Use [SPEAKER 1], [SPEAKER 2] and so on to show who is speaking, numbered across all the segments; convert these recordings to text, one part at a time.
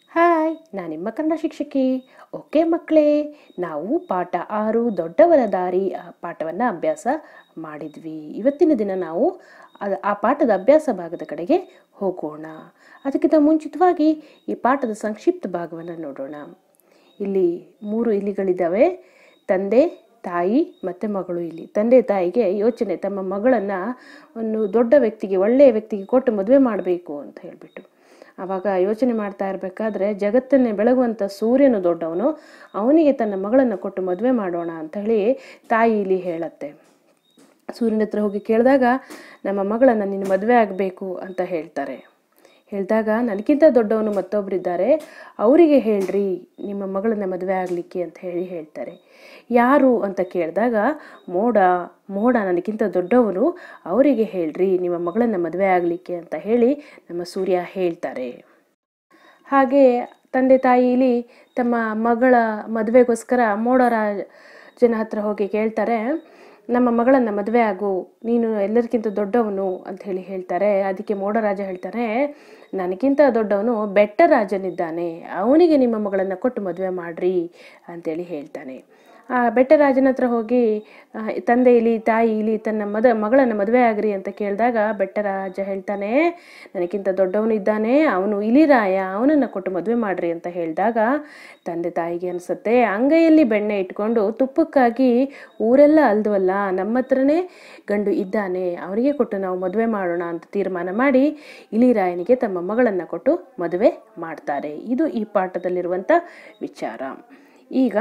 [SPEAKER 1] hi ನಾನು ನಿಮ್ಮ ಕನ್ನಡ ಶಿಕ್ಷಕಿ ಓಕೆ ಮಕ್ಕಳೇ ನಾವು ಪಾಠ ಆರು ದೊಡ್ಡವರ ದಾರಿ ಆ ಪಾಠವನ್ನು ಅಭ್ಯಾಸ ಮಾಡಿದ್ವಿ ಇವತ್ತಿನ ದಿನ ನಾವು ಅದ- ಆ ಪಾಠದ ಅಭ್ಯಾಸ ಭಾಗದ ಕಡೆಗೆ ಹೋಗೋಣ ಅದಕ್ಕಿಂತ ಮುಂಚಿತವಾಗಿ ಈ ಪಾಠದ ಸಂಕ್ಷಿಪ್ತ ಭಾಗವನ್ನು ನೋಡೋಣ ಇಲ್ಲಿ ಮೂರು ಇಲಿಗಳಿದ್ದಾವೆ ತಂದೆ ತಾಯಿ ಮತ್ತು ಮಗಳು ಇಲ್ಲಿ ತಂದೆ ತಾಯಿಗೆ ಯೋಚನೆ ತಮ್ಮ ಮಗಳನ್ನು ಒಂದು ದೊಡ್ಡ ವ್ಯಕ್ತಿಗೆ ಒಳ್ಳೆಯ ವ್ಯಕ್ತಿಗೆ ಕೊಟ್ಟು ಮದುವೆ ಮಾಡಬೇಕು ಅಂತ ಹೇಳಿಬಿಟ್ಟು ಆವಾಗ ಯೋಚನೆ ಮಾಡ್ತಾ ಇರಬೇಕಾದ್ರೆ ಜಗತ್ತನ್ನೇ ಬೆಳಗುವಂಥ ಸೂರ್ಯನು ದೊಡ್ಡವನು ಅವನಿಗೆ ತನ್ನ ಮಗಳನ್ನು ಕೊಟ್ಟು ಮದುವೆ ಮಾಡೋಣ ಅಂತ ಹೇಳಿ ತಾಯಿ ಇಲ್ಲಿ ಹೇಳತ್ತೆ ಸೂರ್ಯನ ಹತ್ರ ಹೋಗಿ ಕೇಳಿದಾಗ ನಮ್ಮ ಮಗಳನ್ನು ನಿನ್ನ ಮದುವೆ ಆಗಬೇಕು ಅಂತ ಹೇಳ್ತಾರೆ ಹೇಳಿದಾಗ ನನಗಿಂತ ದೊಡ್ಡವನು ಮತ್ತೊಬ್ಬರಿದ್ದಾರೆ ಅವರಿಗೆ ಹೇಳ್ರಿ ನಿಮ್ಮ ಮಗಳನ್ನ ಮದುವೆ ಆಗಲಿಕ್ಕೆ ಅಂತ ಹೇಳಿ ಹೇಳ್ತಾರೆ ಯಾರು ಅಂತ ಕೇಳಿದಾಗ ಮೋಡ ಮೋಡ ನನಗಿಂತ ದೊಡ್ಡವನು ಅವರಿಗೆ ಹೇಳ್ರಿ ನಿಮ್ಮ ಮಗಳನ್ನ ಮದುವೆ ಆಗಲಿಕ್ಕೆ ಅಂತ ಹೇಳಿ ನಮ್ಮ ಸೂರ್ಯ ಹೇಳ್ತಾರೆ ಹಾಗೆ ತಂದೆ ತಾಯಿ ಇಲ್ಲಿ ತಮ್ಮ ಮಗಳ ಮದುವೆಗೋಸ್ಕರ ಮೋಡರಾಜನ ಹತ್ರ ಹೋಗಿ ಕೇಳ್ತಾರೆ ನಮ್ಮ ಮಗಳನ್ನು ಮದುವೆ ಆಗು ನೀನು ಎಲ್ಲರಿಗಿಂತ ದೊಡ್ಡವನು ಅಂತ ಹೇಳಿ ಹೇಳ್ತಾರೆ ಅದಕ್ಕೆ ಮೋಡರಾಜ ಹೇಳ್ತಾರೆ ನನಗಿಂತ ದೊಡ್ಡವನು ಬೆಟ್ಟರಾಜನಿದ್ದಾನೆ ಅವನಿಗೆ ನಿಮ್ಮ ಮಗಳನ್ನು ಕೊಟ್ಟು ಮದುವೆ ಮಾಡ್ರಿ ಅಂತೇಳಿ ಹೇಳ್ತಾನೆ ಆ ಬೆಟ್ಟರಾಜನ ಹತ್ರ ಹೋಗಿ ಆ, ತಂದೆ ಇಲ್ಲಿ ತಾಯಿ ಇಲ್ಲಿ ತನ್ನ ಮದ ಮಗಳನ್ನು ಮದುವೆ ಆಗ್ರಿ ಅಂತ ಕೇಳಿದಾಗ ಬೆಟ್ಟರಾಜ ಹೇಳ್ತಾನೆ ನನಗಿಂತ ದೊಡ್ಡವನು ಇದ್ದಾನೆ ಅವನು ಇಲಿರಾಯ ಅವನನ್ನು ಕೊಟ್ಟು ಮದುವೆ ಮಾಡ್ರಿ ಅಂತ ಹೇಳಿದಾಗ ತಂದೆ ತಾಯಿಗೆ ಅನಿಸುತ್ತೆ ಅಂಗೈಯಲ್ಲಿ ಬೆಣ್ಣೆ ಇಟ್ಕೊಂಡು ತುಪ್ಪಕ್ಕಾಗಿ ಊರೆಲ್ಲ ಅಲ್ದವಲ್ಲ ನಮ್ಮ ಹತ್ರನೇ ಗಂಡು ಇದ್ದಾನೆ ಅವನಿಗೆ ಕೊಟ್ಟು ನಾವು ಮದುವೆ ಮಾಡೋಣ ಅಂತ ತೀರ್ಮಾನ ಮಾಡಿ ಇಲಿರಾಯನಿಗೆ ತಮ್ಮ ಮಗಳನ್ನು ಕೊಟ್ಟು ಮದುವೆ ಮಾಡ್ತಾರೆ ಇದು ಈ ಪಾಠದಲ್ಲಿರುವಂಥ ವಿಚಾರ ಈಗ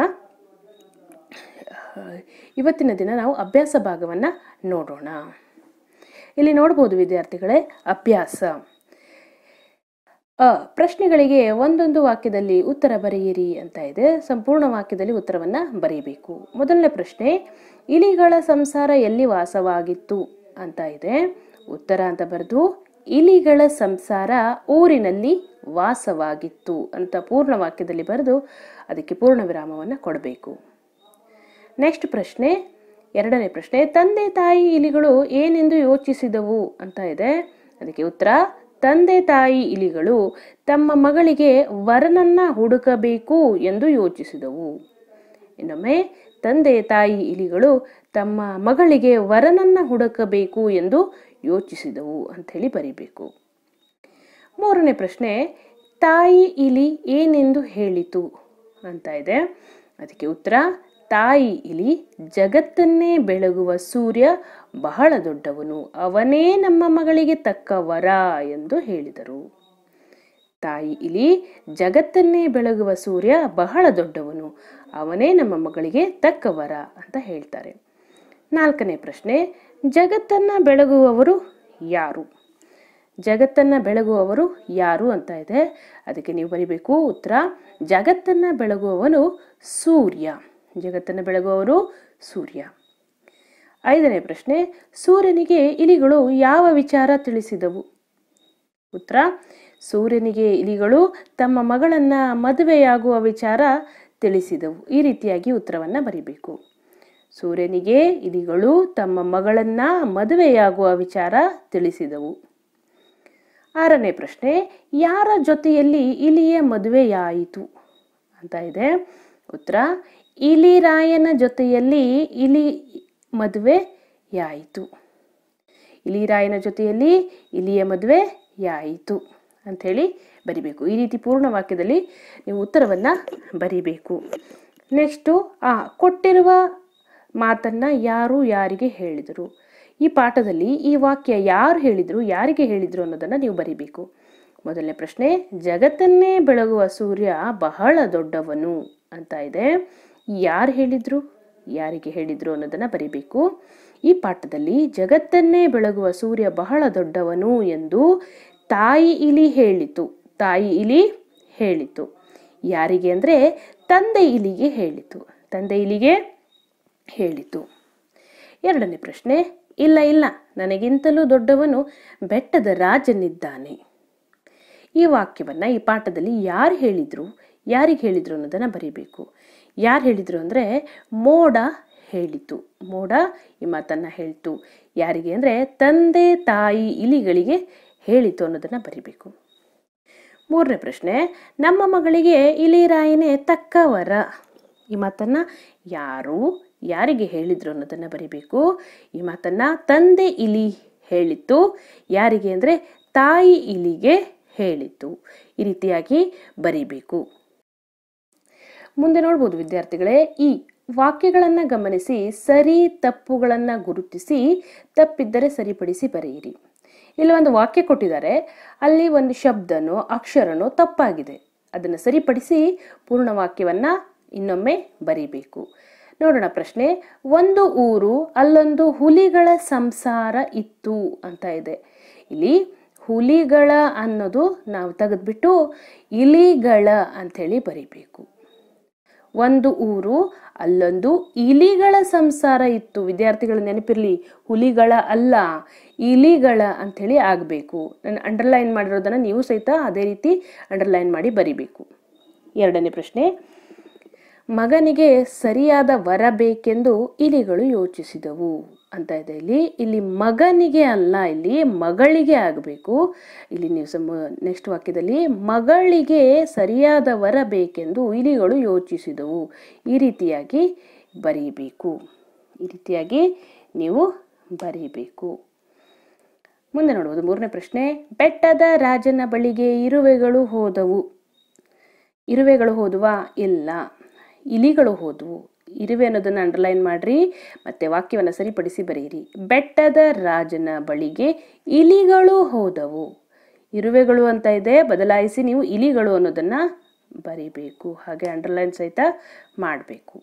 [SPEAKER 1] ಇವತ್ತಿನ ದಿನ ನಾವು ಅಭ್ಯಾಸ ಭಾಗವನ್ನು ನೋಡೋಣ ಇಲ್ಲಿ ನೋಡ್ಬೋದು ವಿದ್ಯಾರ್ಥಿಗಳೇ ಅಭ್ಯಾಸ ಅ ಪ್ರಶ್ನೆಗಳಿಗೆ ಒಂದೊಂದು ವಾಕ್ಯದಲ್ಲಿ ಉತ್ತರ ಬರೆಯಿರಿ ಅಂತ ಇದೆ ಸಂಪೂರ್ಣ ವಾಕ್ಯದಲ್ಲಿ ಉತ್ತರವನ್ನ ಬರೀಬೇಕು ಮೊದಲನೇ ಪ್ರಶ್ನೆ ಇಲಿಗಳ ಸಂಸಾರ ಎಲ್ಲಿ ವಾಸವಾಗಿತ್ತು ಅಂತ ಇದೆ ಉತ್ತರ ಅಂತ ಬರೆದು ಇಲಿಗಳ ಸಂಸಾರ ಊರಿನಲ್ಲಿ ವಾಸವಾಗಿತ್ತು ಅಂತ ಪೂರ್ಣ ವಾಕ್ಯದಲ್ಲಿ ಬರೆದು ಅದಕ್ಕೆ ಪೂರ್ಣ ವಿರಾಮವನ್ನು ಕೊಡಬೇಕು ನೆಕ್ಸ್ಟ್ ಪ್ರಶ್ನೆ ಎರಡನೇ ಪ್ರಶ್ನೆ ತಂದೆ ತಾಯಿ ಇಲಿಗಳು ಏನೆಂದು ಯೋಚಿಸಿದವು ಅಂತ ಇದೆ ಅದಕ್ಕೆ ಉತ್ತರ ತಂದೆ ತಾಯಿ ಇಲಿಗಳು ತಮ್ಮ ಮಗಳಿಗೆ ವರನನ್ನ ಹುಡುಕಬೇಕು ಎಂದು ಯೋಚಿಸಿದವು ಇನ್ನೊಮ್ಮೆ ತಂದೆ ತಾಯಿ ಇಲಿಗಳು ತಮ್ಮ ಮಗಳಿಗೆ ವರನನ್ನ ಹುಡುಕಬೇಕು ಎಂದು ಯೋಚಿಸಿದವು ಅಂಥೇಳಿ ಬರೀಬೇಕು ಮೂರನೇ ಪ್ರಶ್ನೆ ತಾಯಿ ಇಲಿ ಏನೆಂದು ಹೇಳಿತು ಅಂತ ಇದೆ ಅದಕ್ಕೆ ಉತ್ತರ ತಾಯಿ ಇಲಿ ಜಗತ್ತನ್ನೇ ಬೆಳಗುವ ಸೂರ್ಯ ಬಹಳ ದೊಡ್ಡವನು ಅವನೇ ನಮ್ಮ ಮಗಳಿಗೆ ತಕ್ಕ ವರ ಎಂದು ಹೇಳಿದರು ತಾಯಿ ಇಲಿ ಜಗತ್ತನ್ನೇ ಬೆಳಗುವ ಸೂರ್ಯ ಬಹಳ ದೊಡ್ಡವನು ಅವನೇ ನಮ್ಮ ಮಗಳಿಗೆ ತಕ್ಕ ವರ ಅಂತ ಹೇಳ್ತಾರೆ ನಾಲ್ಕನೇ ಪ್ರಶ್ನೆ ಜಗತ್ತನ್ನ ಬೆಳಗುವವರು ಯಾರು ಜಗತ್ತನ್ನ ಬೆಳಗುವವರು ಯಾರು ಅಂತ ಇದೆ ಅದಕ್ಕೆ ನೀವು ಬರಿಬೇಕು ಉತ್ತರ ಜಗತ್ತನ್ನ ಬೆಳಗುವವನು ಸೂರ್ಯ ಜಗತ್ತನ್ನು ಬೆಳಗುವವರು ಸೂರ್ಯ ಐದನೇ ಪ್ರಶ್ನೆ ಸೂರ್ಯನಿಗೆ ಇಲಿಗಳು ಯಾವ ವಿಚಾರ ತಿಳಿಸಿದವು ಉತ್ತರ ಸೂರ್ಯನಿಗೆ ಇಲಿಗಳು ತಮ್ಮ ಮಗಳನ್ನ ಮದುವೆಯಾಗುವ ವಿಚಾರ ತಿಳಿಸಿದವು ಈ ರೀತಿಯಾಗಿ ಉತ್ತರವನ್ನ ಬರಿಬೇಕು ಸೂರ್ಯನಿಗೆ ಇಲಿಗಳು ತಮ್ಮ ಮಗಳನ್ನ ಮದುವೆಯಾಗುವ ವಿಚಾರ ತಿಳಿಸಿದವು ಆರನೇ ಪ್ರಶ್ನೆ ಯಾರ ಜೊತೆಯಲ್ಲಿ ಇಲಿಯ ಮದುವೆಯಾಯಿತು ಅಂತ ಇದೆ ಉತ್ತರ ಇಲಿರಾಯನ ಜೊತೆಯಲ್ಲಿ ಇಲಿ ಮದುವೆಯಾಯಿತು ಇಲಿರಾಯನ ಜೊತೆಯಲ್ಲಿ ಇಲಿಯ ಮದುವೆಯಾಯಿತು ಅಂಥೇಳಿ ಬರಿಬೇಕು ಈ ರೀತಿ ಪೂರ್ಣ ವಾಕ್ಯದಲ್ಲಿ ನೀವು ಉತ್ತರವನ್ನು ಬರಿಬೇಕು ನೆಕ್ಸ್ಟು ಆ ಕೊಟ್ಟಿರುವ ಮಾತನ್ನ ಯಾರು ಯಾರಿಗೆ ಹೇಳಿದರು ಈ ಪಾಠದಲ್ಲಿ ಈ ವಾಕ್ಯ ಯಾರು ಹೇಳಿದರು ಯಾರಿಗೆ ಹೇಳಿದರು ಅನ್ನೋದನ್ನು ನೀವು ಬರಿಬೇಕು ಮೊದಲನೇ ಪ್ರಶ್ನೆ ಜಗತ್ತನ್ನೇ ಬೆಳಗುವ ಸೂರ್ಯ ಬಹಳ ದೊಡ್ಡವನು ಅಂತ ಇದೆ ಯಾರು ಹೇಳಿದ್ರು ಯಾರಿಗೆ ಹೇಳಿದ್ರು ಅನ್ನೋದನ್ನ ಬರಿಬೇಕು ಈ ಪಾಠದಲ್ಲಿ ಜಗತ್ತನ್ನೇ ಬೆಳಗುವ ಸೂರ್ಯ ಬಹಳ ದೊಡ್ಡವನು ಎಂದು ತಾಯಿ ಇಲಿ ಹೇಳಿತು ತಾಯಿ ಇಲಿ ಹೇಳಿತು ಯಾರಿಗೆ ಅಂದರೆ ತಂದೆ ಇಲಿಗೆ ಹೇಳಿತು ತಂದೆ ಇಲಿಗೆ ಹೇಳಿತು ಎರಡನೇ ಪ್ರಶ್ನೆ ಇಲ್ಲ ಇಲ್ಲ ನನಗಿಂತಲೂ ದೊಡ್ಡವನು ಬೆಟ್ಟದ ರಾಜನಿದ್ದಾನೆ ಈ ವಾಕ್ಯವನ್ನು ಈ ಪಾಠದಲ್ಲಿ ಯಾರು ಹೇಳಿದ್ರು ಯಾರಿಗೆ ಹೇಳಿದ್ರು ಅನ್ನೋದನ್ನು ಬರೀಬೇಕು ಯಾರು ಹೇಳಿದ್ರು ಅಂದರೆ ಮೋಡ ಹೇಳಿತು ಮೋಡ ಈ ಮಾತನ್ನು ಹೇಳ್ತು ಯಾರಿಗೆ ಅಂದರೆ ತಂದೆ ತಾಯಿ ಇಲಿಗಳಿಗೆ ಹೇಳಿತು ಅನ್ನೋದನ್ನು ಬರಿಬೇಕು ಮೂರನೇ ಪ್ರಶ್ನೆ ನಮ್ಮ ಮಗಳಿಗೆ ಇಲಿರಾಯನೇ ತಕ್ಕ ವರ ಈ ಮಾತನ್ನ ಯಾರು ಯಾರಿಗೆ ಹೇಳಿದ್ರು ಅನ್ನೋದನ್ನ ಬರಿಬೇಕು ಈ ಮಾತನ್ನ ತಂದೆ ಇಲಿ ಹೇಳಿತ್ತು ಯಾರಿಗೆ ಅಂದರೆ ತಾಯಿ ಇಲಿಗೆ ಹೇಳಿತ್ತು ಈ ರೀತಿಯಾಗಿ ಬರಿಬೇಕು ಮುಂದೆ ನೋಡ್ಬೋದು ವಿದ್ಯಾರ್ಥಿಗಳೇ ಈ ವಾಕ್ಯಗಳನ್ನು ಗಮನಿಸಿ ಸರಿ ತಪ್ಪುಗಳನ್ನು ಗುರುತಿಸಿ ತಪ್ಪಿದ್ದರೆ ಸರಿಪಡಿಸಿ ಬರೆಯಿರಿ ಇಲ್ಲಿ ಒಂದು ವಾಕ್ಯ ಕೊಟ್ಟಿದ್ದಾರೆ ಅಲ್ಲಿ ಒಂದು ಶಬ್ದನೋ ಅಕ್ಷರನೋ ತಪ್ಪಾಗಿದೆ ಅದನ್ನು ಸರಿಪಡಿಸಿ ಪೂರ್ಣ ವಾಕ್ಯವನ್ನ ಇನ್ನೊಮ್ಮೆ ಬರಿಬೇಕು ನೋಡೋಣ ಪ್ರಶ್ನೆ ಒಂದು ಊರು ಅಲ್ಲೊಂದು ಹುಲಿಗಳ ಸಂಸಾರ ಇತ್ತು ಅಂತ ಇದೆ ಇಲ್ಲಿ ಹುಲಿಗಳ ಅನ್ನೋದು ನಾವು ತೆಗೆದ್ಬಿಟ್ಟು ಇಲಿಗಳ ಅಂಥೇಳಿ ಬರಿಬೇಕು ಒಂದು ಊರು ಅಲ್ಲೊಂದು ಇಲಿಗಳ ಸಂಸಾರ ಇತ್ತು ವಿದ್ಯಾರ್ಥಿಗಳ ನೆನಪಿರ್ಲಿ ಹುಲಿಗಳ ಅಲ್ಲ ಇಲಿಗಳ ಅಂಥೇಳಿ ಆಗಬೇಕು ನಾನು ಅಂಡರ್ಲೈನ್ ಮಾಡಿರೋದನ್ನ ನೀವು ಸಹಿತ ಅದೇ ರೀತಿ ಅಂಡರ್ಲೈನ್ ಮಾಡಿ ಬರಿಬೇಕು ಎರಡನೇ ಪ್ರಶ್ನೆ ಮಗನಿಗೆ ಸರಿಯಾದ ವರ ಬೇಕೆಂದು ಇಲಿಗಳು ಯೋಚಿಸಿದವು ಅಂತ ಇದೆ ಇಲ್ಲಿ ಇಲ್ಲಿ ಮಗನಿಗೆ ಅಲ್ಲ ಇಲ್ಲಿ ಮಗಳಿಗೆ ಆಗಬೇಕು ಇಲ್ಲಿ ನೀವು ಸಮ ನೆಕ್ಸ್ಟ್ ವಾಕ್ಯದಲ್ಲಿ ಮಗಳಿಗೆ ಸರಿಯಾದ ವರ ಬೇಕೆಂದು ಇಲಿಗಳು ಯೋಚಿಸಿದವು ಈ ರೀತಿಯಾಗಿ ಬರೀಬೇಕು ಈ ರೀತಿಯಾಗಿ ನೀವು ಬರೀಬೇಕು ಮುಂದೆ ನೋಡುವುದು ಮೂರನೇ ಪ್ರಶ್ನೆ ಬೆಟ್ಟದ ರಾಜನ ಬಳಿಗೆ ಇರುವೆಗಳು ಹೋದವು ಇರುವೆಗಳು ಹೋದುವಾ ಇಲ್ಲ ಇಲಿಗಳು ಹೋದವು ಇರುವೆ ಅನ್ನೋದನ್ನು ಅಂಡರ್ಲೈನ್ ಮಾಡ್ರಿ ಮತ್ತೆ ವಾಕ್ಯವನ್ನು ಸರಿಪಡಿಸಿ ಬರೆಯಿರಿ ಬೆಟ್ಟದ ರಾಜನ ಬಳಿಗೆ ಇಲಿಗಳು ಹೋದವು ಇರುವೆಗಳು ಅಂತ ಇದೆ ಬದಲಾಯಿಸಿ ನೀವು ಇಲಿಗಳು ಅನ್ನೋದನ್ನ ಬರಿಬೇಕು ಹಾಗೆ ಅಂಡರ್ಲೈನ್ ಸಹಿತ ಮಾಡಬೇಕು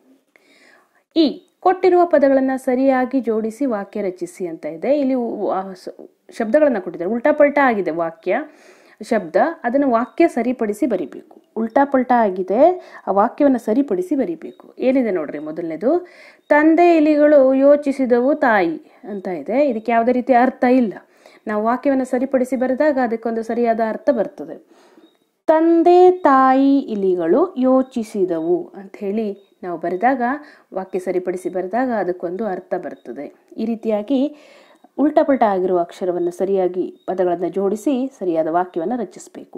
[SPEAKER 1] ಈ ಕೊಟ್ಟಿರುವ ಪದಗಳನ್ನು ಸರಿಯಾಗಿ ಜೋಡಿಸಿ ವಾಕ್ಯ ರಚಿಸಿ ಅಂತ ಇದೆ ಇಲ್ಲಿ ಶಬ್ದಗಳನ್ನು ಕೊಟ್ಟಿದ್ದಾರೆ ಉಲ್ಟಾ ಪಲ್ಟಾ ಆಗಿದೆ ವಾಕ್ಯ ಶಬ್ದ ಅದನ್ನು ವಾಕ್ಯ ಸರಿಪಡಿಸಿ ಬರಿಬೇಕು ಉಲ್ಟಾ ಪಲ್ಟಾ ಆಗಿದೆ ಆ ವಾಕ್ಯವನ್ನು ಸರಿಪಡಿಸಿ ಬರಿಬೇಕು ಏನಿದೆ ನೋಡ್ರಿ ಮೊದಲನೇದು ತಂದೆ ಇಲಿಗಳು ಯೋಚಿಸಿದವು ತಾಯಿ ಅಂತ ಇದೆ ಇದಕ್ಕೆ ಯಾವುದೇ ರೀತಿಯ ಅರ್ಥ ಇಲ್ಲ ನಾವು ವಾಕ್ಯವನ್ನು ಸರಿಪಡಿಸಿ ಬರೆದಾಗ ಅದಕ್ಕೊಂದು ಸರಿಯಾದ ಅರ್ಥ ಬರ್ತದೆ ತಂದೆ ತಾಯಿ ಇಲಿಗಳು ಯೋಚಿಸಿದವು ಅಂತ ಹೇಳಿ ನಾವು ಬರೆದಾಗ ವಾಕ್ಯ ಸರಿಪಡಿಸಿ ಬರೆದಾಗ ಅದಕ್ಕೊಂದು ಅರ್ಥ ಬರ್ತದೆ ಈ ರೀತಿಯಾಗಿ ಉಲ್ಟಾ ಪಲ್ಟಾ ಆಗಿರುವ ಅಕ್ಷರವನ್ನು ಸರಿಯಾಗಿ ಪದಗಳನ್ನು ಜೋಡಿಸಿ ಸರಿಯಾದ ವಾಕ್ಯವನ್ನು ರಚಿಸಬೇಕು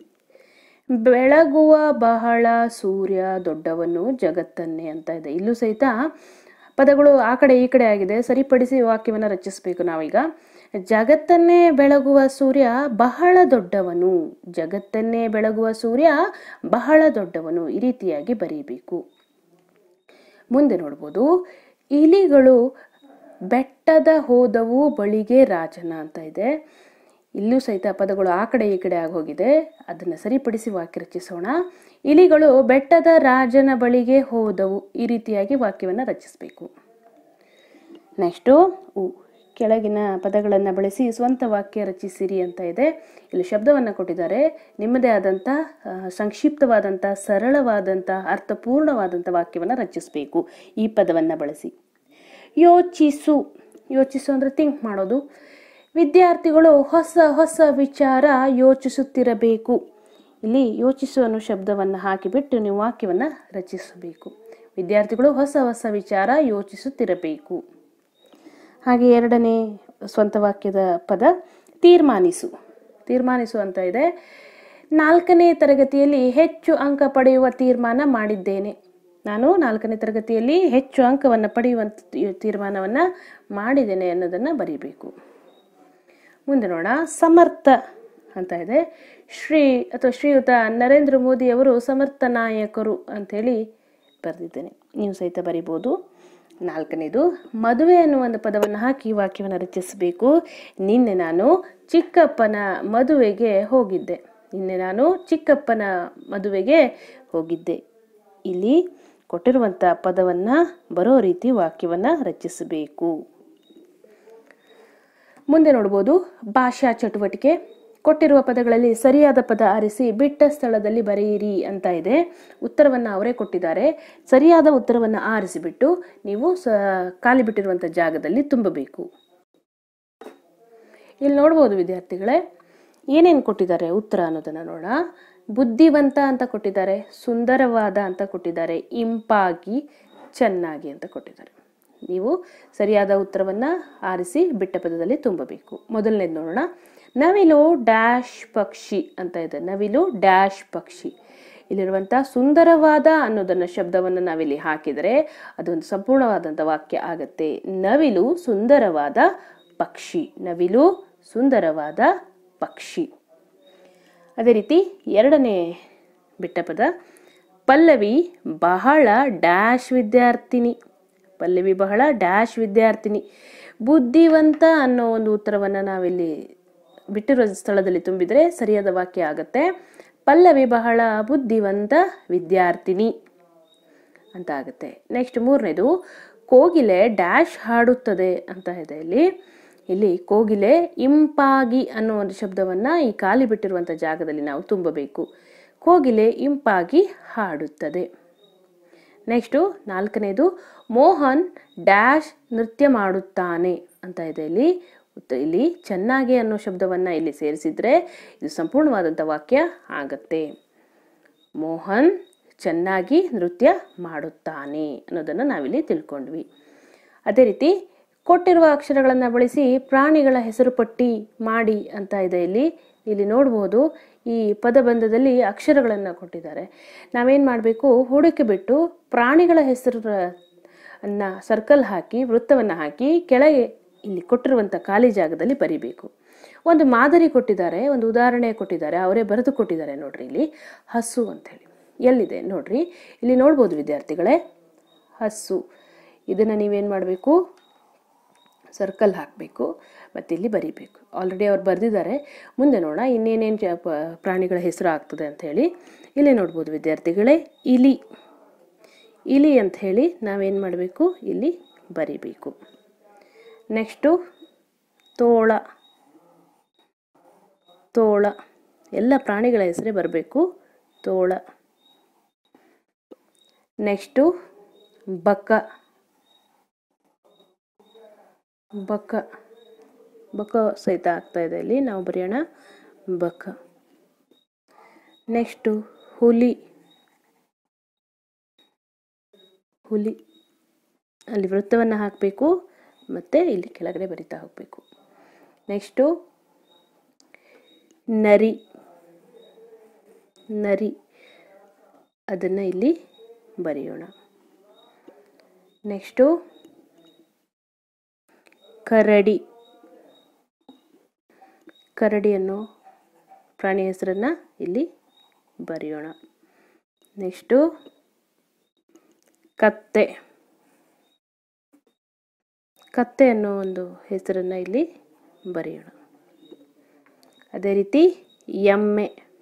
[SPEAKER 1] ಬೆಳಗುವ ಬಹಳ ಸೂರ್ಯ ದೊಡ್ಡವನು ಜಗತ್ತನ್ನೇ ಅಂತ ಇದೆ ಇಲ್ಲೂ ಸಹಿತ ಪದಗಳು ಆ ಕಡೆ ಈ ಕಡೆ ಆಗಿದೆ ಸರಿಪಡಿಸಿ ವಾಕ್ಯವನ್ನು ರಚಿಸಬೇಕು ನಾವೀಗ ಜಗತ್ತನ್ನೇ ಬೆಳಗುವ ಸೂರ್ಯ ಬಹಳ ದೊಡ್ಡವನು ಜಗತ್ತನ್ನೇ ಬೆಳಗುವ ಸೂರ್ಯ ಬಹಳ ದೊಡ್ಡವನು ಈ ರೀತಿಯಾಗಿ ಬರೀಬೇಕು ಮುಂದೆ ನೋಡ್ಬೋದು ಇಲಿಗಳು ಬೆಟ್ಟದ ಹೋದವು ಬಳಿಗೆ ರಾಜನ ಅಂತ ಇದೆ ಇಲ್ಲೂ ಸಹಿತ ಪದಗಳು ಆ ಕಡೆ ಈ ಕಡೆ ಆಗೋಗಿದೆ ಅದನ್ನು ಸರಿಪಡಿಸಿ ವಾಕ್ಯ ರಚಿಸೋಣ ಇಲಿಗಳು ಬೆಟ್ಟದ ರಾಜನ ಬಳಿಗೆ ಹೋದವು ಈ ರೀತಿಯಾಗಿ ವಾಕ್ಯವನ್ನು ರಚಿಸಬೇಕು ನೆಕ್ಸ್ಟು ಕೆಳಗಿನ ಪದಗಳನ್ನು ಬಳಸಿ ಸ್ವಂತ ವಾಕ್ಯ ರಚಿಸಿರಿ ಅಂತ ಇದೆ ಇಲ್ಲಿ ಶಬ್ದವನ್ನು ಕೊಟ್ಟಿದ್ದಾರೆ ನಿಮ್ಮದೇ ಆದಂಥ ಸಂಕ್ಷಿಪ್ತವಾದಂಥ ಸರಳವಾದಂಥ ಅರ್ಥಪೂರ್ಣವಾದಂಥ ವಾಕ್ಯವನ್ನು ರಚಿಸಬೇಕು ಈ ಪದವನ್ನು ಬಳಸಿ ಯೋಚಿಸು ಯೋಚಿಸು ಅಂದರೆ ಥಿಂಕ್ ಮಾಡೋದು ವಿದ್ಯಾರ್ಥಿಗಳು ಹೊಸ ಹೊಸ ವಿಚಾರ ಯೋಚಿಸುತ್ತಿರಬೇಕು ಇಲ್ಲಿ ಯೋಚಿಸು ಅನ್ನೋ ಶಬ್ದವನ್ನು ಹಾಕಿಬಿಟ್ಟು ನೀವು ವಾಕ್ಯವನ್ನು ರಚಿಸಬೇಕು ವಿದ್ಯಾರ್ಥಿಗಳು ಹೊಸ ಹೊಸ ವಿಚಾರ ಯೋಚಿಸುತ್ತಿರಬೇಕು ಹಾಗೆ ಎರಡನೇ ಸ್ವಂತ ವಾಕ್ಯದ ಪದ ತೀರ್ಮಾನಿಸು ತೀರ್ಮಾನಿಸು ಅಂತ ಇದೆ ನಾಲ್ಕನೇ ತರಗತಿಯಲ್ಲಿ ಹೆಚ್ಚು ಅಂಕ ಪಡೆಯುವ ತೀರ್ಮಾನ ಮಾಡಿದ್ದೇನೆ ನಾನು ನಾಲ್ಕನೇ ತರಗತಿಯಲ್ಲಿ ಹೆಚ್ಚು ಅಂಕವನ್ನು ಪಡೆಯುವಂಥ ತೀರ್ಮಾನವನ್ನು ಮಾಡಿದ್ದೇನೆ ಅನ್ನೋದನ್ನು ಬರೀಬೇಕು ಮುಂದೆ ನೋಡ ಸಮರ್ಥ ಅಂತ ಇದೆ ಶ್ರೀ ಅಥವಾ ಶ್ರೀಯುತ ನರೇಂದ್ರ ಮೋದಿ ಅವರು ಸಮರ್ಥ ನಾಯಕರು ಅಂಥೇಳಿ ಬರೆದಿದ್ದೇನೆ ನೀವು ಸಹಿತ ಬರಿಬೋದು ನಾಲ್ಕನೇದು ಮದುವೆ ಅನ್ನುವ ಒಂದು ಪದವನ್ನು ಹಾಕಿ ವಾಕ್ಯವನ್ನು ರಚಿಸಬೇಕು ನಿನ್ನೆ ನಾನು ಚಿಕ್ಕಪ್ಪನ ಮದುವೆಗೆ ಹೋಗಿದ್ದೆ ನಿನ್ನೆ ನಾನು ಚಿಕ್ಕಪ್ಪನ ಮದುವೆಗೆ ಹೋಗಿದ್ದೆ ಇಲ್ಲಿ ಕೊಟ್ಟಿರುವಂಥ ಪದವನ್ನು ಬರೋ ರೀತಿ ವಾಕ್ಯವನ್ನು ರಚಿಸಬೇಕು ಮುಂದೆ ನೋಡ್ಬೋದು ಭಾಷಾ ಚಟುವಟಿಕೆ ಕೊಟ್ಟಿರುವ ಪದಗಳಲ್ಲಿ ಸರಿಯಾದ ಪದ ಆರಿಸಿ ಬಿಟ್ಟ ಸ್ಥಳದಲ್ಲಿ ಬರೆಯಿರಿ ಅಂತ ಇದೆ ಉತ್ತರವನ್ನು ಅವರೇ ಕೊಟ್ಟಿದ್ದಾರೆ ಸರಿಯಾದ ಉತ್ತರವನ್ನು ಆರಿಸಿಬಿಟ್ಟು ನೀವು ಸ ಖಾಲಿ ಬಿಟ್ಟಿರುವಂಥ ಜಾಗದಲ್ಲಿ ತುಂಬಬೇಕು ಇಲ್ಲಿ ನೋಡ್ಬೋದು ವಿದ್ಯಾರ್ಥಿಗಳೇ ಏನೇನು ಕೊಟ್ಟಿದ್ದಾರೆ ಉತ್ತರ ಅನ್ನೋದನ್ನು ನೋಡ ಬುದ್ಧಿವಂತ ಅಂತ ಕೊಟ್ಟಿದ್ದಾರೆ ಸುಂದರವಾದ ಅಂತ ಕೊಟ್ಟಿದ್ದಾರೆ ಇಂಪಾಗಿ ಚೆನ್ನಾಗಿ ಅಂತ ಕೊಟ್ಟಿದ್ದಾರೆ ನೀವು ಸರಿಯಾದ ಉತ್ತರವನ್ನು ಆರಿಸಿ ಬಿಟ್ಟ ಪದದಲ್ಲಿ ತುಂಬಬೇಕು ಮೊದಲನೇದು ನೋಡೋಣ ನವಿಲು ಡ್ಯಾಶ್ ಪಕ್ಷಿ ಅಂತ ಇದೆ ನವಿಲು ಡ್ಯಾಶ್ ಪಕ್ಷಿ ಇಲ್ಲಿರುವಂಥ ಸುಂದರವಾದ ಅನ್ನೋದನ್ನ ಶಬ್ದವನ್ನು ನಾವಿಲ್ಲಿ ಹಾಕಿದರೆ ಅದೊಂದು ಸಂಪೂರ್ಣವಾದಂಥ ವಾಕ್ಯ ಆಗತ್ತೆ ನವಿಲು ಸುಂದರವಾದ ಪಕ್ಷಿ ನವಿಲು ಸುಂದರವಾದ ಪಕ್ಷಿ ಅದೇ ರೀತಿ ಎರಡನೇ ಬಿಟ್ಟ ಪದ ಪಲ್ಲವಿ ಬಹಳ ಡ್ಯಾಶ್ ವಿದ್ಯಾರ್ಥಿನಿ ಪಲ್ಲವಿ ಬಹಳ ಡ್ಯಾಶ್ ವಿದ್ಯಾರ್ಥಿನಿ ಬುದ್ಧಿವಂತ ಅನ್ನೋ ಒಂದು ಉತ್ತರವನ್ನು ನಾವಿಲ್ಲಿ ಬಿಟ್ಟಿರೋ ಸ್ಥಳದಲ್ಲಿ ತುಂಬಿದರೆ ಸರಿಯಾದ ವಾಕ್ಯ ಆಗುತ್ತೆ ಪಲ್ಲವಿ ಬಹಳ ಬುದ್ಧಿವಂತ ವಿದ್ಯಾರ್ಥಿನಿ ಅಂತ ಆಗುತ್ತೆ ನೆಕ್ಸ್ಟ್ ಮೂರನೇದು ಕೋಗಿಲೆ ಡ್ಯಾಶ್ ಹಾಡುತ್ತದೆ ಅಂತ ಇದೆ ಇಲ್ಲಿ ಇಲ್ಲಿ ಕೋಗಿಲೆ ಇಂಪಾಗಿ ಅನ್ನೋ ಒಂದು ಶಬ್ದವನ್ನ ಈ ಖಾಲಿ ಬಿಟ್ಟಿರುವಂಥ ಜಾಗದಲ್ಲಿ ನಾವು ತುಂಬಬೇಕು ಕೋಗಿಲೆ ಇಂಪಾಗಿ ಹಾಡುತ್ತದೆ ನೆಕ್ಸ್ಟು ನಾಲ್ಕನೇದು ಮೋಹನ್ ಡ್ಯಾಶ್ ನೃತ್ಯ ಮಾಡುತ್ತಾನೆ ಅಂತ ಇದೆ ಇಲ್ಲಿ ಉತ್ತ- ಇಲ್ಲಿ ಚೆನ್ನಾಗಿ ಅನ್ನೋ ಶಬ್ದವನ್ನ ಇಲ್ಲಿ ಸೇರಿಸಿದ್ರೆ ಇದು ಸಂಪೂರ್ಣವಾದಂಥ ವಾಕ್ಯ ಆಗತ್ತೆ ಮೋಹನ್ ಚೆನ್ನಾಗಿ ನೃತ್ಯ ಮಾಡುತ್ತಾನೆ ಅನ್ನೋದನ್ನು ನಾವಿಲ್ಲಿ ತಿಳ್ಕೊಂಡ್ವಿ ಅದೇ ರೀತಿ ಕೊಟ್ಟಿರುವ ಅಕ್ಷರಗಳನ್ನು ಬಳಸಿ ಪ್ರಾಣಿಗಳ ಹೆಸರು ಪಟ್ಟಿ ಮಾಡಿ ಅಂತ ಇದೆ ಇಲ್ಲಿ ಇಲ್ಲಿ ನೋಡ್ಬೋದು ಈ ಪದಬಂಧದಲ್ಲಿ ಅಕ್ಷರಗಳನ್ನು ಕೊಟ್ಟಿದ್ದಾರೆ ನಾವೇನು ಮಾಡಬೇಕು ಹುಡುಕಿ ಬಿಟ್ಟು ಪ್ರಾಣಿಗಳ ಹೆಸರು ಅನ್ನ ಸರ್ಕಲ್ ಹಾಕಿ ವೃತ್ತವನ್ನು ಹಾಕಿ ಕೆಳಗೆ ಇಲ್ಲಿ ಕೊಟ್ಟಿರುವಂಥ ಖಾಲಿ ಜಾಗದಲ್ಲಿ ಬರಿಬೇಕು ಒಂದು ಮಾದರಿ ಕೊಟ್ಟಿದ್ದಾರೆ ಒಂದು ಉದಾಹರಣೆ ಕೊಟ್ಟಿದ್ದಾರೆ ಅವರೇ ಬರೆದು ಕೊಟ್ಟಿದ್ದಾರೆ ನೋಡ್ರಿ ಇಲ್ಲಿ ಹಸು ಅಂಥೇಳಿ ಎಲ್ಲಿದೆ ನೋಡ್ರಿ ಇಲ್ಲಿ ನೋಡ್ಬೋದು ವಿದ್ಯಾರ್ಥಿಗಳೇ ಹಸು ಇದನ್ನು ನೀವೇನು ಮಾಡಬೇಕು ಸರ್ಕಲ್ ಹಾಕಬೇಕು ಮತ್ತು ಇಲ್ಲಿ ಬರಿಬೇಕು ಆಲ್ರೆಡಿ ಅವ್ರು ಬರೆದಿದ್ದಾರೆ ಮುಂದೆ ನೋಡೋಣ ಇನ್ನೇನೇನು ಜ ಪ- ಪ್ರಾಣಿಗಳ ಹೆಸರು ಆಗ್ತದೆ ಅಂತ ಹೇಳಿ ಇಲ್ಲೇ ನೋಡ್ಬೋದು ವಿದ್ಯಾರ್ಥಿಗಳೇ ಇಲಿ ಇಲಿ ಅಂತ ಹೇಳಿ ನಾವೇನು ಮಾಡಬೇಕು ಇಲ್ಲಿ ಬರಿಬೇಕು ನೆಕ್ಸ್ಟು ತೋಳ ತೋಳ ಎಲ್ಲ ಪ್ರಾಣಿಗಳ ಹೆಸರೇ ಬರಬೇಕು ತೋಳ ನೆಕ್ಸ್ಟು ಬಕ್ಕ ಬಕ್ಕ ಬಕ್ಕ ಸಹಿತ ಆಗ್ತಾ ಇದೆ ಇಲ್ಲಿ ನಾವು ಬರೆಯೋಣ ಬಕ್ಕ ನೆಕ್ಸ್ಟು ಹುಲಿ ಹುಲಿ ಅಲ್ಲಿ ವೃತ್ತವನ್ನು ಹಾಕಬೇಕು ಮತ್ತು ಇಲ್ಲಿ ಕೆಳಗಡೆ ಬರಿತಾ ಹೋಗಬೇಕು ನೆಕ್ಸ್ಟು ನರಿ ನರಿ ಅದನ್ನು ಇಲ್ಲಿ ಬರೆಯೋಣ ನೆಕ್ಸ್ಟು ಕರಡಿ ಕರಡಿ ಅನ್ನೋ ಪ್ರಾಣಿ ಹೆಸರನ್ನು ಇಲ್ಲಿ ಬರೆಯೋಣ ನೆಕ್ಸ್ಟು ಕತ್ತೆ ಕತ್ತೆ ಅನ್ನೋ ಒಂದು ಹೆಸರನ್ನು ಇಲ್ಲಿ ಬರೆಯೋಣ ಅದೇ ರೀತಿ ಎಮ್ಮೆ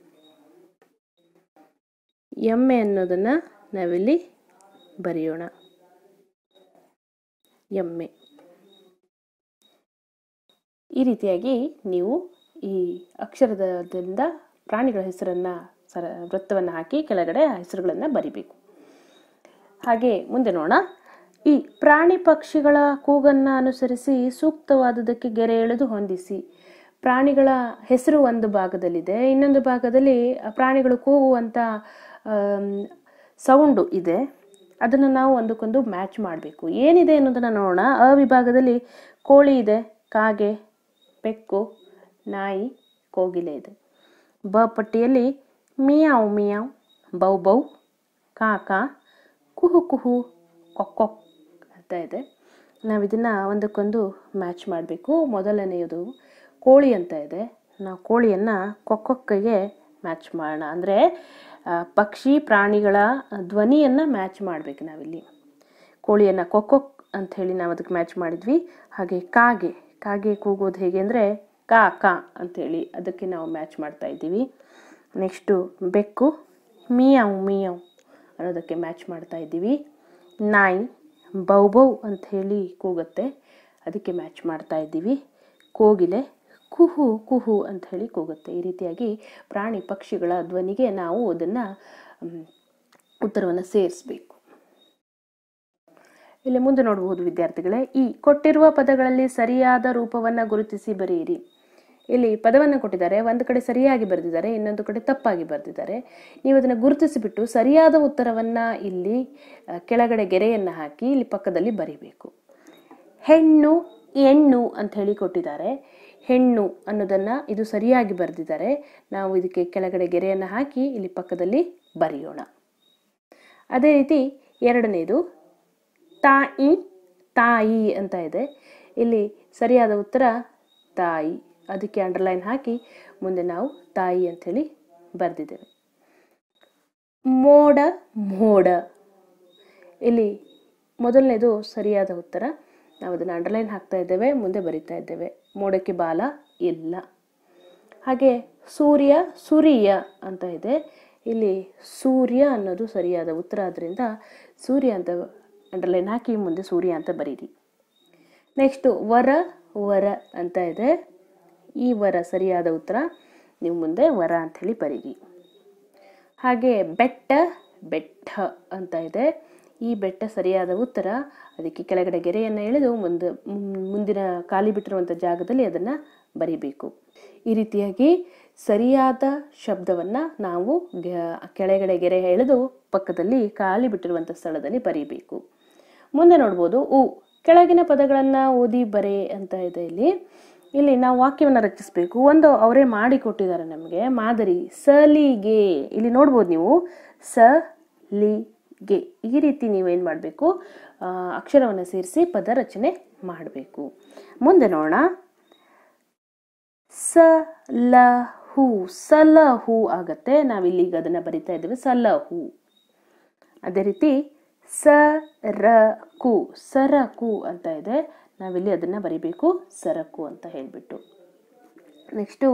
[SPEAKER 1] ಎಮ್ಮೆ ಅನ್ನೋದನ್ನು ನಾವಿಲ್ಲಿ ಬರೆಯೋಣ ಎಮ್ಮೆ ಈ ರೀತಿಯಾಗಿ ನೀವು ಈ ಅಕ್ಷರದಿಂದ ಪ್ರಾಣಿಗಳ ಹೆಸರನ್ನು ಸರ ವೃತ್ತವನ್ನು ಹಾಕಿ ಕೆಳಗಡೆ ಆ ಹೆಸರುಗಳನ್ನು ಬರಿಬೇಕು ಹಾಗೆ ಮುಂದೆ ನೋಡೋಣ ಈ ಪ್ರಾಣಿ ಪಕ್ಷಿಗಳ ಕೂಗನ್ನು ಅನುಸರಿಸಿ ಸೂಕ್ತವಾದುದಕ್ಕೆ ಗೆರೆ ಎಳೆದು ಹೊಂದಿಸಿ ಪ್ರಾಣಿಗಳ ಹೆಸರು ಒಂದು ಭಾಗದಲ್ಲಿದೆ ಇನ್ನೊಂದು ಭಾಗದಲ್ಲಿ ಆ ಪ್ರಾಣಿಗಳು ಕೂಗುವಂಥ ಸೌಂಡು ಇದೆ ಅದನ್ನು ನಾವು ಒಂದಕ್ಕೊಂದು ಮ್ಯಾಚ್ ಮಾಡಬೇಕು ಏನಿದೆ ಅನ್ನೋದನ್ನು ನೋಡೋಣ ಅ ವಿಭಾಗದಲ್ಲಿ ಕೋಳಿ ಇದೆ ಕಾಗೆ ಬೆಕ್ಕು ನಾಯಿ ಕೋಗಿಲೆ ಇದೆ ಬ ಪಟ್ಟಿಯಲ್ಲಿ ಮಿಯಾವ್ ಮಿಯಾವ್ ಬೌ ಬೌ ಕಾ ಕಾ ಕುಹು ಕುಹು ಕೊಕ್ ಕೊಕ್ ಅಂತ ಇದೆ ನಾವು ಇದನ್ನು ಒಂದಕ್ಕೊಂದು ಮ್ಯಾಚ್ ಮಾಡಬೇಕು ಮೊದಲನೆಯದು ಕೋಳಿ ಅಂತ ಇದೆ ನಾವು ಕೋಳಿಯನ್ನು ಕೊಕ್ಕೊಕ್ಕಿಗೆ ಮ್ಯಾಚ್ ಮಾಡೋಣ ಅಂದರೆ ಪಕ್ಷಿ ಪ್ರಾಣಿಗಳ ಧ್ವನಿಯನ್ನು ಮ್ಯಾಚ್ ಮಾಡಬೇಕು ನಾವಿಲ್ಲಿ ಕೋಳಿಯನ್ನು ಕೊಕ್ಕೊಕ್ ಅಂತ ಹೇಳಿ ನಾವು ಅದಕ್ಕೆ ಮ್ಯಾಚ್ ಮಾಡಿದ್ವಿ ಹಾಗೆ ಕಾಗೆ ಕಾಗೆ ಕೂಗೋದು ಹೇಗೆ ಅಂದರೆ ಕಾ ಕಾ ಅಂಥೇಳಿ ಅದಕ್ಕೆ ನಾವು ಮ್ಯಾಚ್ ಮಾಡ್ತಾ ಇದ್ದೀವಿ ನೆಕ್ಸ್ಟು ಬೆಕ್ಕು ಮಿಯಾವ್ ಮಿಯಾವ್ ಅನ್ನೋದಕ್ಕೆ ಮ್ಯಾಚ್ ಮಾಡ್ತಾ ಇದ್ದೀವಿ ನಾಯಿ ಬೌ ಬೌ ಅಂತ ಹೇಳಿ ಕೂಗುತ್ತೆ ಅದಕ್ಕೆ ಮ್ಯಾಚ್ ಮಾಡ್ತಾ ಇದ್ದೀವಿ ಕೋಗಿಲೆ ಕುಹು ಕುಹು ಅಂತ ಹೇಳಿ ಕೂಗುತ್ತೆ ಈ ರೀತಿಯಾಗಿ ಪ್ರಾಣಿ ಪಕ್ಷಿಗಳ ಧ್ವನಿಗೆ ನಾವು ಅದನ್ನು ಉತ್ತರವನ್ನು ಸೇರಿಸಬೇಕು ಇಲ್ಲಿ ಮುಂದೆ ನೋಡಬಹುದು ವಿದ್ಯಾರ್ಥಿಗಳೇ ಈ ಕೊಟ್ಟಿರುವ ಪದಗಳಲ್ಲಿ ಸರಿಯಾದ ರೂಪವನ್ನು ಗುರುತಿಸಿ ಬರೆಯಿರಿ ಇಲ್ಲಿ ಪದವನ್ನು ಕೊಟ್ಟಿದ್ದಾರೆ ಒಂದು ಕಡೆ ಸರಿಯಾಗಿ ಬರೆದಿದ್ದಾರೆ ಇನ್ನೊಂದು ಕಡೆ ತಪ್ಪಾಗಿ ಬರೆದಿದ್ದಾರೆ ನೀವು ಅದನ್ನು ಗುರುತಿಸಿಬಿಟ್ಟು ಸರಿಯಾದ ಉತ್ತರವನ್ನು ಇಲ್ಲಿ ಆ, ಕೆಳಗಡೆ ಗೆರೆಯನ್ನು ಹಾಕಿ ಇಲ್ಲಿ ಪಕ್ಕದಲ್ಲಿ ಬರಿಬೇಕು ಹೆಣ್ಣು ಹೆಣ್ಣು ಅಂತ ಹೇಳಿ ಕೊಟ್ಟಿದ್ದಾರೆ ಹೆಣ್ಣು ಅನ್ನೋದನ್ನು ಇದು ಸರಿಯಾಗಿ ಬರೆದಿದ್ದಾರೆ ನಾವು ಇದಕ್ಕೆ ಕೆಳಗಡೆ ಗೆರೆಯನ್ನು ಹಾಕಿ ಇಲ್ಲಿ ಪಕ್ಕದಲ್ಲಿ ಬರೆಯೋಣ ಅದೇ ರೀತಿ ಎರಡನೇದು ತಾಯಿ ತಾಯಿ ಅಂತ ಇದೆ ಇಲ್ಲಿ ಸರಿಯಾದ ಉತ್ತರ ತಾಯಿ ಅದಕ್ಕೆ ಅಂಡರ್ಲೈನ್ ಹಾಕಿ ಮುಂದೆ ನಾವು ತಾಯಿ ಅಂಥೇಳಿ ಬರೆದಿದ್ದೇವೆ ಮೋಡ ಮೋಡ ಇಲ್ಲಿ ಮೊದಲನೇದು ಸರಿಯಾದ ಉತ್ತರ ನಾವು ಅದನ್ನು ಅಂಡರ್ಲೈನ್ ಹಾಕ್ತಾ ಇದ್ದೇವೆ ಮುಂದೆ ಬರಿತಾ ಇದ್ದೇವೆ ಮೋಡಕ್ಕೆ ಬಾಲ ಇಲ್ಲ ಹಾಗೆ ಸೂರ್ಯ ಸೂರ್ಯ ಅಂತ ಇದೆ ಇಲ್ಲಿ ಸೂರ್ಯ ಅನ್ನೋದು ಸರಿಯಾದ ಉತ್ತರ ಆದ್ದರಿಂದ ಸೂರ್ಯ ಅಂತ ಅಂಡರ್ಲೈನ್ ಹಾಕಿ ಮುಂದೆ ಸೂರ್ಯ ಅಂತ ಬರೀರಿ ನೆಕ್ಸ್ಟು ವರ ವರ ಅಂತ ಇದೆ ಈ ವರ ಸರಿಯಾದ ಉತ್ತರ ನೀವು ಮುಂದೆ ವರ ಅಂಥೇಳಿ ಬರೀರಿ ಹಾಗೆ ಬೆಟ್ಟ ಬೆಟ್ಟ ಅಂತ ಇದೆ ಈ ಬೆಟ್ಟ ಸರಿಯಾದ ಉತ್ತರ ಅದಕ್ಕೆ ಕೆಳಗಡೆ ಗೆರೆಯನ್ನು ಎಳೆದು ಮುಂದೆ ಮುಂದಿನ ಖಾಲಿ ಬಿಟ್ಟಿರುವಂಥ ಜಾಗದಲ್ಲಿ ಅದನ್ನು ಬರಿಬೇಕು ಈ ರೀತಿಯಾಗಿ ಸರಿಯಾದ ಶಬ್ದವನ್ನು ನಾವು ಗ- ಕೆಳಗಡೆ ಗೆರೆ ಎಳೆದು ಪಕ್ಕದಲ್ಲಿ ಖಾಲಿ ಬಿಟ್ಟಿರುವಂಥ ಸ್ಥಳದಲ್ಲಿ ಬರೀಬೇಕು ಮುಂದೆ ನೋಡ್ಬೋದು ಉ ಕೆಳಗಿನ ಪದಗಳನ್ನು ಓದಿ ಬರೆ ಅಂತ ಇದೆ ಇಲ್ಲಿ ಇಲ್ಲಿ ನಾವು ವಾಕ್ಯವನ್ನು ರಚಿಸಬೇಕು ಒಂದು ಅವರೇ ಮಾಡಿ ಕೊಟ್ಟಿದ್ದಾರೆ ನಮಗೆ ಮಾದರಿ ಸಲಿಗೆ ಇಲ್ಲಿ ನೋಡ್ಬೋದು ನೀವು ಸ ಲಿ ಗೆ ಈ ರೀತಿ ನೀವೇನು ಮಾಡಬೇಕು ಅಕ್ಷರವನ್ನು ಸೇರಿಸಿ ಪದ ರಚನೆ ಮಾಡಬೇಕು ಮುಂದೆ ನೋಡೋಣ ಸಲಹು ಸಲಹು ಆಗತ್ತೆ ನಾವಿಲ್ಲಿ ಈಗ ಅದನ್ನು ಬರಿತಾ ಇದ್ದೇವೆ ಸಲಹು ಅದೇ ರೀತಿ ಸರಕು ಸರಕು ಅಂತ ಇದೆ ನಾವಿಲ್ಲಿ ಅದನ್ನು ಬರಿಬೇಕು ಸರಕು ಅಂತ ಹೇಳಿಬಿಟ್ಟು ನೆಕ್ಸ್ಟು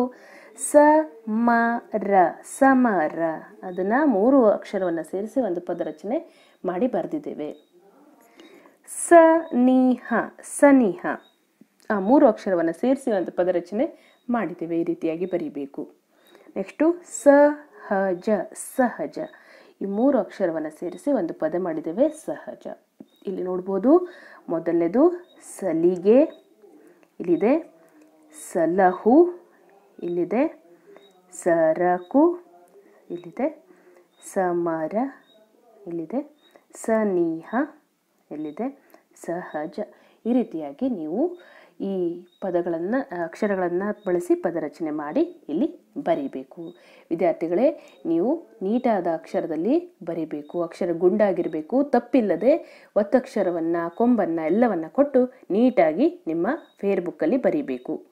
[SPEAKER 1] ಸಮರ ಸಮರ ಅದನ್ನು ಮೂರು ಅಕ್ಷರವನ್ನು ಸೇರಿಸಿ ಒಂದು ಪದ ರಚನೆ ಮಾಡಿ ಬರೆದಿದ್ದೇವೆ ಸನಿಹ ಸನಿಹ ಆ ಮೂರು ಅಕ್ಷರವನ್ನು ಸೇರಿಸಿ ಒಂದು ಪದ ರಚನೆ ಮಾಡಿದ್ದೇವೆ ಈ ರೀತಿಯಾಗಿ ಬರೀಬೇಕು ನೆಕ್ಸ್ಟು ಸಹಜ ಸಹಜ ಈ ಮೂರು ಅಕ್ಷರವನ್ನು ಸೇರಿಸಿ ಒಂದು ಪದ ಮಾಡಿದ್ದೇವೆ ಸಹಜ ಇಲ್ಲಿ ನೋಡ್ಬೋದು ಮೊದಲನೇದು ಸಲಿಗೆ ಇಲ್ಲಿದೆ ಸಲಹು ಇಲ್ಲಿದೆ ಸರಕು ಇಲ್ಲಿದೆ ಸಮರ ಇಲ್ಲಿದೆ ಸನಿಹ ಇಲ್ಲಿದೆ ಸಹಜ ಈ ರೀತಿಯಾಗಿ ನೀವು ಈ ಪದಗಳನ್ನು ಅಕ್ಷರಗಳನ್ನು ಬಳಸಿ ಪದ ರಚನೆ ಮಾಡಿ ಇಲ್ಲಿ ಬರೀಬೇಕು ವಿದ್ಯಾರ್ಥಿಗಳೇ ನೀವು ನೀಟಾದ ಅಕ್ಷರದಲ್ಲಿ ಬರೀಬೇಕು ಅಕ್ಷರ ಗುಂಡಾಗಿರಬೇಕು ತಪ್ಪಿಲ್ಲದೆ ಒತ್ತಕ್ಷರವನ್ನು ಕೊಂಬನ್ನು ಎಲ್ಲವನ್ನು ಕೊಟ್ಟು ನೀಟಾಗಿ ನಿಮ್ಮ ಫೇರ್ ಬುಕ್ಕಲ್ಲಿ ಬರೀಬೇಕು